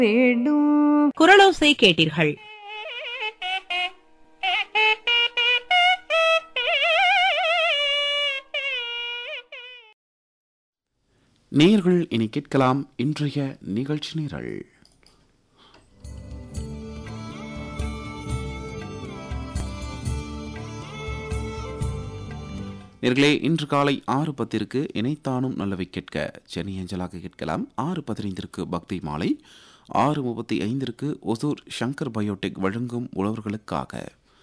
வேண்டும் குரலோசை கேட்டீர்கள் நேயர்கள் இனி கேட்கலாம் இன்றைய நிகழ்ச்சி நிரல் நேர்களே இன்று காலை ஆறு பத்திற்கு இணைத்தானும் நல்லவை கேட்க சென்னை அஞ்சலாக கேட்கலாம் ஆறு பதினைந்திற்கு பக்தி மாலை ஆறு முப்பத்தி ஐந்திற்கு ஒசூர் சங்கர் பயோடெக் வழங்கும் உழவர்களுக்காக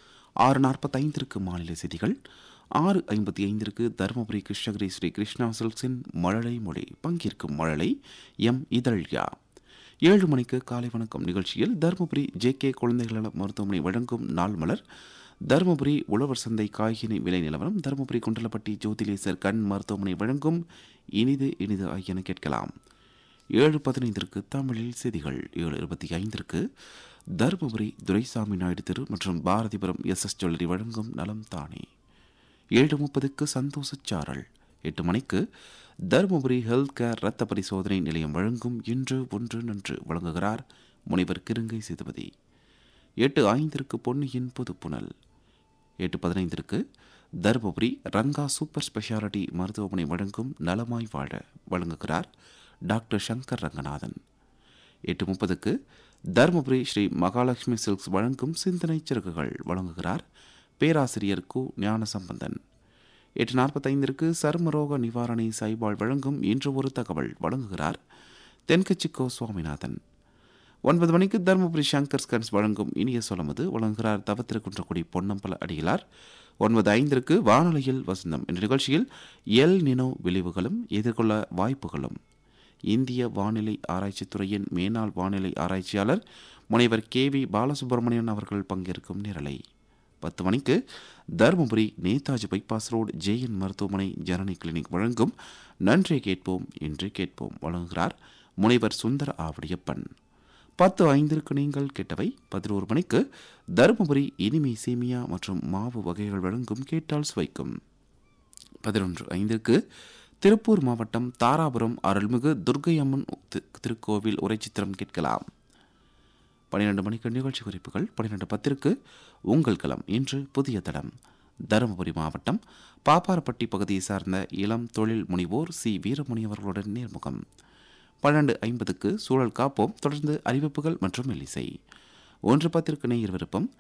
ஆறு நாற்பத்தைந்திற்கு மாநில செய்திகள் ஆறு ஐம்பத்தி ஐந்திற்கு தருமபுரி கிருஷ்ணகிரி ஸ்ரீ கிருஷ்ணா சில்க்ஸின் மழலை மொழி பங்கேற்கும் மழலை எம் இதழ்யா ஏழு மணிக்கு காலை வணக்கம் நிகழ்ச்சியில் தருமபுரி ஜே கே குழந்தைகள் நல மருத்துவமனை வழங்கும் நாள் மலர் தருமபுரி உழவர் சந்தை காய்கனி விலை நிலவரம் தருமபுரி குண்டலப்பட்டி ஜோதிலேசர் கண் மருத்துவமனை வழங்கும் இனிது இனிது ஆகியன கேட்கலாம் ஏழு பதினைந்திற்கு தமிழில் செய்திகள் ஏழு இருபத்தி ஐந்திற்கு தருமபுரி துரைசாமி நாயுடு தெரு மற்றும் பாரதிபுரம் எஸ் எஸ் ஜுவல்லரி வழங்கும் நலம் தானே ஏழு முப்பதுக்கு சந்தோஷ சாரல் எட்டு மணிக்கு தருமபுரி ஹெல்த் கேர் இரத்த பரிசோதனை நிலையம் வழங்கும் இன்று ஒன்று நன்று வழங்குகிறார் முனைவர் கிருங்கை சேதுபதி எட்டு ஐந்திற்கு பொன்னியின் புதுப்புணல் எட்டு பதினைந்திற்கு தருமபுரி ரங்கா சூப்பர் ஸ்பெஷாலிட்டி மருத்துவமனை வழங்கும் நலமாய் வாழ வழங்குகிறார் டாக்டர் சங்கர் ரங்கநாதன் எட்டு முப்பதுக்கு தருமபுரி ஸ்ரீ மகாலட்சுமி சில்க்ஸ் வழங்கும் சிந்தனை சிறகுகள் வழங்குகிறார் பேராசிரியர் கு ஞானசம்பந்தன் எட்டு நாற்பத்தைந்திற்கு சர்மரோக நிவாரணி சைபால் வழங்கும் இன்று ஒரு தகவல் வழங்குகிறார் தென்கட்சிக்கோ சுவாமிநாதன் ஒன்பது மணிக்கு தருமபுரி சங்கர் ஸ்கன்ஸ் வழங்கும் இனிய சொலமது வழங்குகிறார் தவத்திருக்குன்றக்குடி பொன்னம்பல அடிகளார் ஒன்பது ஐந்திற்கு வானொலியில் வசந்தம் என்ற நிகழ்ச்சியில் எல் நினோ விளைவுகளும் எதிர்கொள்ள வாய்ப்புகளும் இந்திய வானிலை ஆராய்ச்சித் துறையின் மேனாள் வானிலை ஆராய்ச்சியாளர் முனைவர் கே வி பாலசுப்ரமணியன் அவர்கள் பங்கேற்கும் நிரலை பத்து மணிக்கு Dharmapuri Netaji bypass road JN மருத்துவமனை ஜனனி கிளினிக் வழங்கும் நன்றி கேட்போம் என்று கேட்போம் வழங்குகிறார் முனைவர் சுந்தர ஆவடியப்பன் பத்து ஐந்திற்கு நீங்கள் கேட்டவை பதினோரு மணிக்கு தருமபுரி இனிமை சேமியா மற்றும் மாவு வகைகள் வழங்கும் கேட்டால் சுவைக்கும் பதினொன்று ஐந்திற்கு திருப்பூர் மாவட்டம் தாராபுரம் அருள்மிகு துர்க்கை அம்மன் தி- திருக்கோவில் உரைச்சித்திரம் கேட்கலாம் பன்னிரண்டு மணிக்கு நிகழ்ச்சி குறிப்புகள் பன்னிரண்டு பத்திற்கு உங்கள் களம் இன்று புதிய தடம் தருமபுரி மாவட்டம் பாப்பாரப்பட்டி பகுதியை சார்ந்த இளம் தொழில் முனைவோர் சி வீரமணி அவர்களுடன் நேர்முகம் பன்னெண்டு ஐம்பதுக்கு சூழல் காப்போம் தொடர்ந்து அறிவிப்புகள் மற்றும் மெல்லிசை ஒன்று பத்திற்கு நேயர் விருப்பம்